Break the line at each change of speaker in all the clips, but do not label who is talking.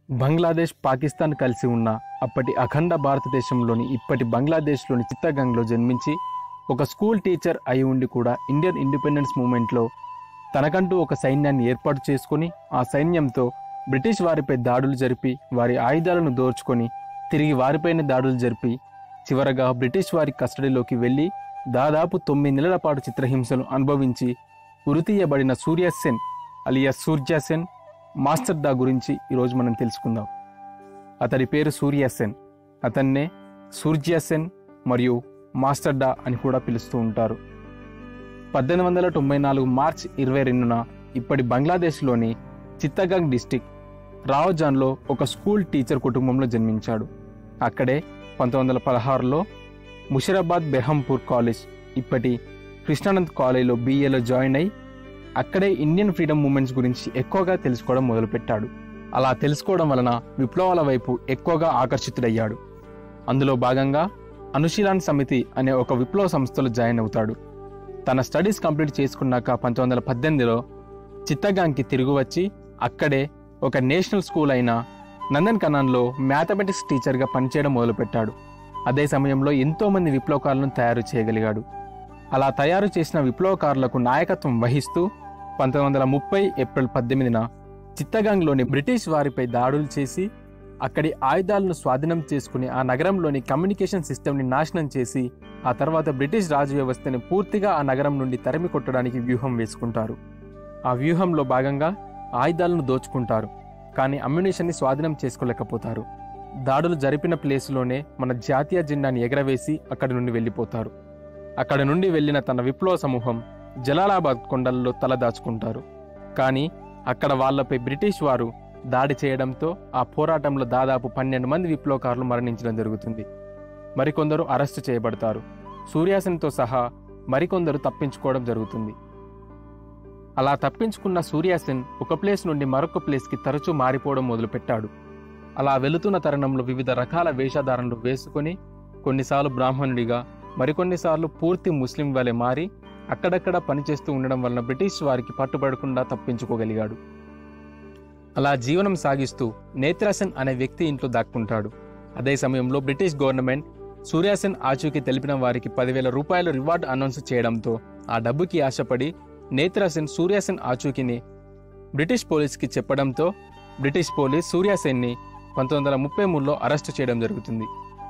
బంగ్లాదేశ్ పాకిస్తాన్ కలిసి ఉన్న అప్పటి అఖండ భారతదేశంలోని ఇప్పటి బంగ్లాదేశ్లోని చిత్తగంగ్లో జన్మించి ఒక స్కూల్ టీచర్ అయి ఉండి కూడా ఇండియన్ ఇండిపెండెన్స్ మూమెంట్లో తనకంటూ ఒక సైన్యాన్ని ఏర్పాటు చేసుకొని ఆ సైన్యంతో బ్రిటిష్ వారిపై దాడులు జరిపి వారి ఆయుధాలను దోచుకొని తిరిగి వారిపైన దాడులు జరిపి చివరగా బ్రిటిష్ వారి కస్టడీలోకి వెళ్ళి దాదాపు తొమ్మిది నెలల పాటు చిత్రహింసలు అనుభవించి ఉరితీయబడిన సూర్యసేన్ అలియా సూర్యాసేన్ మాస్టర్ దా గురించి ఈరోజు మనం తెలుసుకుందాం అతడి పేరు సూర్యసేన్ అతన్నే సూర్యాసేన్ మరియు మాస్టర్ డా అని కూడా పిలుస్తూ ఉంటారు పద్దెనిమిది వందల తొంభై నాలుగు మార్చ్ ఇరవై రెండున ఇప్పటి బంగ్లాదేశ్లోని చిత్తగంగ్ డిస్టిక్ రావజాన్లో ఒక స్కూల్ టీచర్ కుటుంబంలో జన్మించాడు అక్కడే పంతొమ్మిది వందల పదహారులో ముషిరాబాద్ బెహంపూర్ కాలేజ్ ఇప్పటి కృష్ణానంద్ కాలేజ్లో బీఏలో జాయిన్ అయి అక్కడే ఇండియన్ ఫ్రీడమ్ మూమెంట్స్ గురించి ఎక్కువగా తెలుసుకోవడం మొదలుపెట్టాడు అలా తెలుసుకోవడం వలన విప్లవాల వైపు ఎక్కువగా ఆకర్షితుడయ్యాడు అందులో భాగంగా అనుశీలన్ సమితి అనే ఒక విప్లవ సంస్థలో జాయిన్ అవుతాడు తన స్టడీస్ కంప్లీట్ చేసుకున్నాక పంతొమ్మిది వందల పద్దెనిమిదిలో చిత్తగాంగ్కి తిరిగి వచ్చి అక్కడే ఒక నేషనల్ స్కూల్ అయిన నందన్ కనాన్లో మ్యాథమెటిక్స్ టీచర్గా పనిచేయడం మొదలుపెట్టాడు అదే సమయంలో ఎంతోమంది విప్లవకారులను తయారు చేయగలిగాడు అలా తయారు చేసిన విప్లవకారులకు నాయకత్వం వహిస్తూ పంతొమ్మిది వందల ముప్పై ఏప్రిల్ పద్దెనిమిదిన చిత్తగాంగ్లోని బ్రిటిష్ వారిపై దాడులు చేసి అక్కడి ఆయుధాలను స్వాధీనం చేసుకుని ఆ నగరంలోని కమ్యూనికేషన్ సిస్టమ్ని నాశనం చేసి ఆ తర్వాత బ్రిటిష్ రాజు వ్యవస్థని పూర్తిగా ఆ నగరం నుండి తరిమి కొట్టడానికి వ్యూహం వేసుకుంటారు ఆ వ్యూహంలో భాగంగా ఆయుధాలను దోచుకుంటారు కానీ అమ్యునేషన్ని స్వాధీనం చేసుకోలేకపోతారు దాడులు జరిపిన ప్లేస్లోనే మన జాతీయ జెండాని ఎగరవేసి అక్కడి నుండి వెళ్ళిపోతారు అక్కడ నుండి వెళ్ళిన తన విప్లవ సమూహం జలాలాబాద్ కొండల్లో తలదాచుకుంటారు కానీ అక్కడ వాళ్ళపై బ్రిటిష్ వారు దాడి చేయడంతో ఆ పోరాటంలో దాదాపు పన్నెండు మంది విప్లవకారులు మరణించడం జరుగుతుంది మరికొందరు అరెస్టు చేయబడతారు సూర్యాసన్తో సహా మరికొందరు తప్పించుకోవడం జరుగుతుంది అలా తప్పించుకున్న సూర్యాసెన్ ఒక ప్లేస్ నుండి మరొక ప్లేస్కి తరచూ మారిపోవడం మొదలుపెట్టాడు అలా వెళుతున్న తరుణంలో వివిధ రకాల వేషధారణలు వేసుకొని కొన్నిసార్లు బ్రాహ్మణుడిగా మరికొన్నిసార్లు పూర్తి ముస్లిం వలె మారి అక్కడక్కడ పనిచేస్తూ ఉండడం వలన బ్రిటిష్ వారికి పట్టుబడకుండా తప్పించుకోగలిగాడు అలా జీవనం సాగిస్తూ నేత్రాసెన్ అనే వ్యక్తి ఇంట్లో దాక్కుంటాడు అదే సమయంలో బ్రిటిష్ గవర్నమెంట్ సూర్యాసెన్ ఆచూకీ తెలిపిన వారికి పదివేల రూపాయలు రివార్డ్ అనౌన్స్ చేయడంతో ఆ డబ్బుకి ఆశపడి నేత్రాసెన్ సూర్యాసెన్ ఆచూకీని బ్రిటిష్ పోలీస్కి చెప్పడంతో బ్రిటిష్ పోలీస్ సూర్యాసెన్ని పంతొమ్మిది వందల ముప్పై మూడులో అరెస్టు చేయడం జరుగుతుంది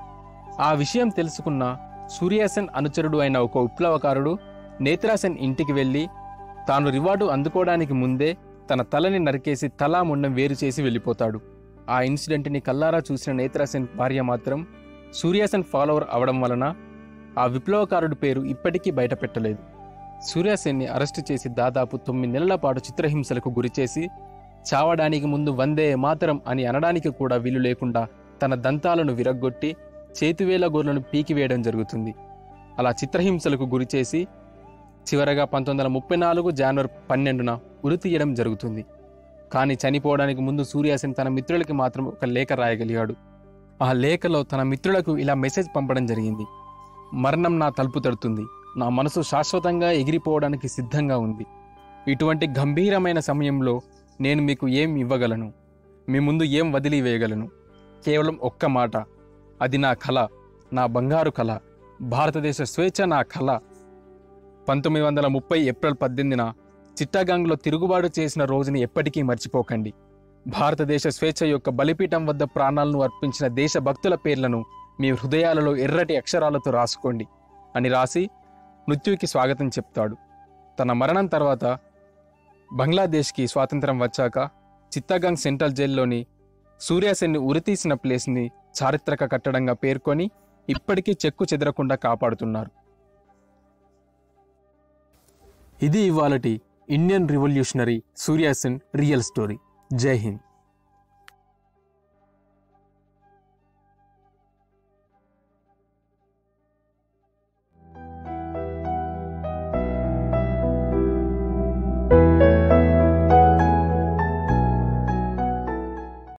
ఆ విషయం తెలుసుకున్న సూర్యాసెన్ అనుచరుడు అయిన ఒక విప్లవకారుడు నేత్రాసెన్ ఇంటికి వెళ్ళి తాను రివార్డు అందుకోవడానికి ముందే తన తలని నరికేసి తలా ముండం వేరు చేసి వెళ్ళిపోతాడు ఆ ఇన్సిడెంట్ని కల్లారా చూసిన నేత్రాసెన్ భార్య మాత్రం సూర్యాసెన్ ఫాలోవర్ అవడం వలన ఆ విప్లవకారుడి పేరు ఇప్పటికీ బయట పెట్టలేదు సూర్యాసెన్ని అరెస్టు చేసి దాదాపు తొమ్మిది నెలల పాటు చిత్రహింసలకు గురిచేసి చావడానికి ముందు వందే మాతరం అని అనడానికి కూడా వీలు లేకుండా తన దంతాలను విరగ్గొట్టి చేతివేల గోర్లను పీకివేయడం జరుగుతుంది అలా చిత్రహింసలకు గురిచేసి చివరగా పంతొమ్మిది వందల ముప్పై నాలుగు జనవరి పన్నెండున ఉరి తీయడం జరుగుతుంది కానీ చనిపోవడానికి ముందు సూర్యాసెన్ తన మిత్రులకి మాత్రం ఒక లేఖ రాయగలిగాడు ఆ లేఖలో తన మిత్రులకు ఇలా మెసేజ్ పంపడం జరిగింది మరణం నా తలుపు తడుతుంది నా మనసు శాశ్వతంగా ఎగిరిపోవడానికి సిద్ధంగా ఉంది ఇటువంటి గంభీరమైన సమయంలో నేను మీకు ఏం ఇవ్వగలను మీ ముందు ఏం వదిలివేయగలను కేవలం ఒక్క మాట అది నా కళ నా బంగారు కళ భారతదేశ స్వేచ్ఛ నా కళ పంతొమ్మిది వందల ముప్పై ఏప్రిల్ పద్దెనిమిదిన చిట్టాగాంగ్లో తిరుగుబాటు చేసిన రోజుని ఎప్పటికీ మర్చిపోకండి భారతదేశ స్వేచ్ఛ యొక్క బలిపీఠం వద్ద ప్రాణాలను అర్పించిన దేశభక్తుల పేర్లను మీ హృదయాలలో ఎర్రటి అక్షరాలతో రాసుకోండి అని రాసి మృత్యుకి స్వాగతం చెప్తాడు తన మరణం తర్వాత బంగ్లాదేశ్కి స్వాతంత్రం వచ్చాక చిత్తగాంగ్ సెంట్రల్ జైల్లోని సూర్యాసెన్ని ఉరితీసిన ప్లేస్ని చారిత్రక కట్టడంగా పేర్కొని ఇప్పటికీ చెక్కు చెదరకుండా కాపాడుతున్నారు ఇది ఇవాళటి ఇండియన్ రివల్యూషనరీ సూర్యాసెన్ రియల్ స్టోరీ జై హింద్